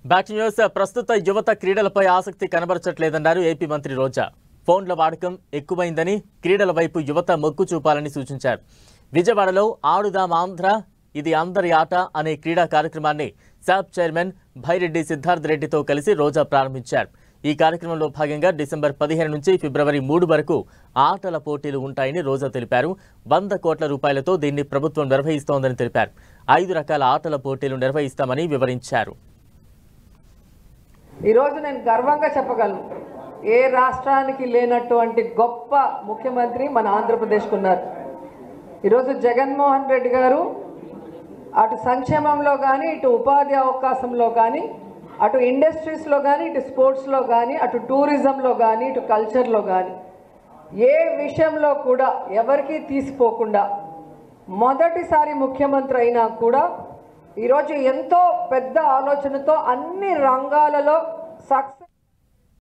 back news ప్రస్తుత యువత క్రీడలపై ఆసక్తి కనబరచట్లేదన్నారు ఏపీ మంత్రి రోజా ఫోన్ల వాడకం ఎక్కువైందని క్రీడల వైపు యువత మొగ్గు చూపాలని సూచించారు విజయవాడలో ఆడుదాం ఆంధ్ర ఇది అందరి ఆట అనే క్రీడా కార్యక్రమాన్ని శాప్ చైర్మన్ భైరెడ్డి సిద్ధార్థ్ రెడ్డితో కలిసి రోజా ప్రారంభించారు ఈ కార్యక్రమంలో భాగంగా డిసెంబర్ పదిహేను నుంచి ఫిబ్రవరి మూడు వరకు ఆటల పోటీలు ఉంటాయని రోజా తెలిపారు వంద కోట్ల రూపాయలతో దీన్ని ప్రభుత్వం నిర్వహిస్తోందని తెలిపారు ఐదు రకాల ఆటల పోటీలు నిర్వహిస్తామని వివరించారు ఈరోజు నేను గర్వంగా చెప్పగలను ఏ రాష్ట్రానికి లేనటువంటి గొప్ప ముఖ్యమంత్రి మన ఆంధ్రప్రదేశ్కు ఉన్నారు ఈరోజు జగన్మోహన్ రెడ్డి గారు అటు సంక్షేమంలో కానీ ఇటు ఉపాధి అవకాశంలో కానీ అటు ఇండస్ట్రీస్లో కానీ ఇటు స్పోర్ట్స్లో కానీ అటు టూరిజంలో కానీ ఇటు కల్చర్లో కానీ ఏ విషయంలో కూడా ఎవరికీ తీసిపోకుండా మొదటిసారి ముఖ్యమంత్రి అయినా కూడా ఈరోజు ఎంతో పెద్ద ఆలోచనతో అన్ని రంగాలలో సక్సెస్